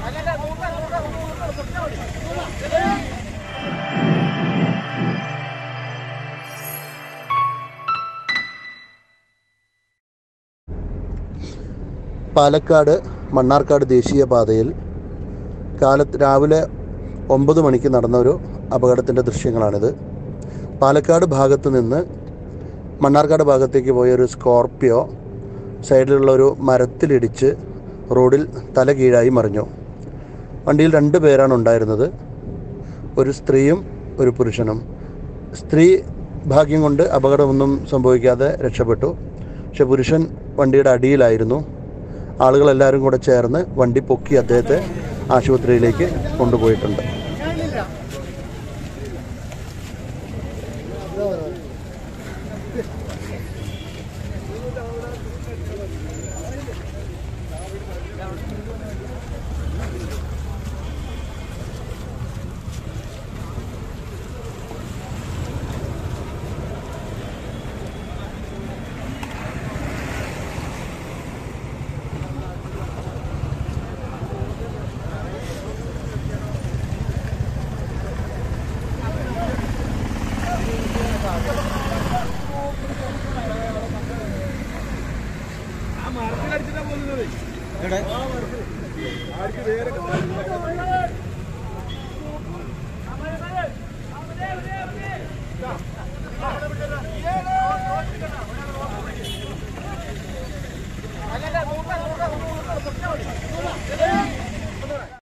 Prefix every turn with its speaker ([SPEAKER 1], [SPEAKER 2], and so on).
[SPEAKER 1] പാലക്കാട് മണ്ണാർക്കാട് ദേശീയപാതയിൽ കാലത്ത് രാവിലെ ഒമ്പത് മണിക്ക് നടന്ന ഒരു അപകടത്തിൻ്റെ ദൃശ്യങ്ങളാണിത് പാലക്കാട് ഭാഗത്ത് നിന്ന് മണ്ണാർക്കാട് ഭാഗത്തേക്ക് പോയ ഒരു സ്കോർപ്പിയോ സൈഡിലുള്ള ഒരു മരത്തിലിടിച്ച് റോഡിൽ തല കീഴായി മറിഞ്ഞു വണ്ടിയിൽ രണ്ട് പേരാണ് ഉണ്ടായിരുന്നത് ഒരു സ്ത്രീയും ഒരു പുരുഷനും സ്ത്രീ ഭാഗ്യം കൊണ്ട് അപകടമൊന്നും സംഭവിക്കാതെ രക്ഷപ്പെട്ടു പക്ഷെ പുരുഷൻ വണ്ടിയുടെ അടിയിലായിരുന്നു ആളുകളെല്ലാവരും കൂടെ ചേർന്ന് വണ്ടി പൊക്കി അദ്ദേഹത്തെ ആശുപത്രിയിലേക്ക് കൊണ്ടുപോയിട്ടുണ്ട്
[SPEAKER 2] ആ മരത്തിലടിച്ചിട്ടാ പോകുന്നത്